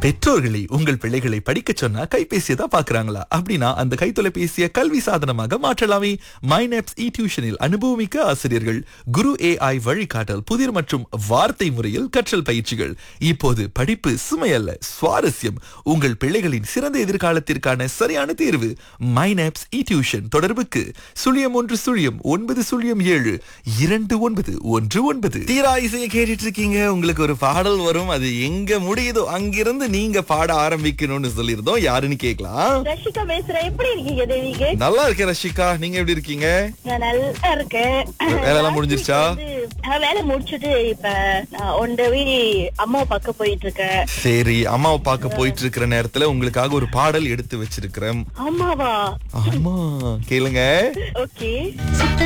பெற்றோர்களை உங்கள் பிள்ளைகளை படிக்க சொன்னா கைபேசியை தான் பாக்குறாங்களா அப்படின்னா அந்த கைத்தொலைபேசியை கல்வி சாதனமாக மாற்றலாமே மைனப்ஸ் இ டியூஷனில் அனுபவமிக்க ஆசிரியர்கள் குரு ஏஐ வழிகாட்டல் புதிர் மற்றும் வார்த்தை முறையில் கற்றல் பயிற்சிகள் இப்போது படிப்பு சுமையல்ல சுவாரஸ்யம் உங்கள் பிள்ளைகளின் சிறந்த எதிர்காலத்திற்கான சரியான தேர்வு மைனப்ஸ் இ டியூஷன் தொடர்புக்கு சுழியம் ஒன்று சுழியம் ஒன்பது சுழியம் ஏழு இரண்டு ஒன்பது ஒன்று ஒன்பது தீரா இசையை கேட்டுட்டு இருக்கீங்க உங்களுக்கு ஒரு பாடல் வரும் அது எங்க முடியுதோ அங்கிருந்து நீங்க பாட ஆரம்பிக்கணும்னு சொல்லியிருந்தோம் யாருன்னு கேட்கலாம் ரஷிகா பேசுறேன் எப்படி இருக்கீங்க தேவிக்கு நல்லா இருக்கேன் ரஷிகா நீங்க எப்படி இருக்கீங்க நான் நல்லா இருக்கேன் வேலையெல்லாம் முடிஞ்சிருச்சா? வந்து, நான் வேலை முடிச்சிட்டு இப்ப நான் on the way அம்மாவை பார்க்க போயிட்டு இருக்கேன் சரி அம்மாவை பார்க்க போயிட்டு இருக்கிற நேரத்துல உங்களுக்காக ஒரு பாடல் எடுத்து வச்சிருக்கிறேன் அம்மாவா ஆமா கேளுங்க ஓகே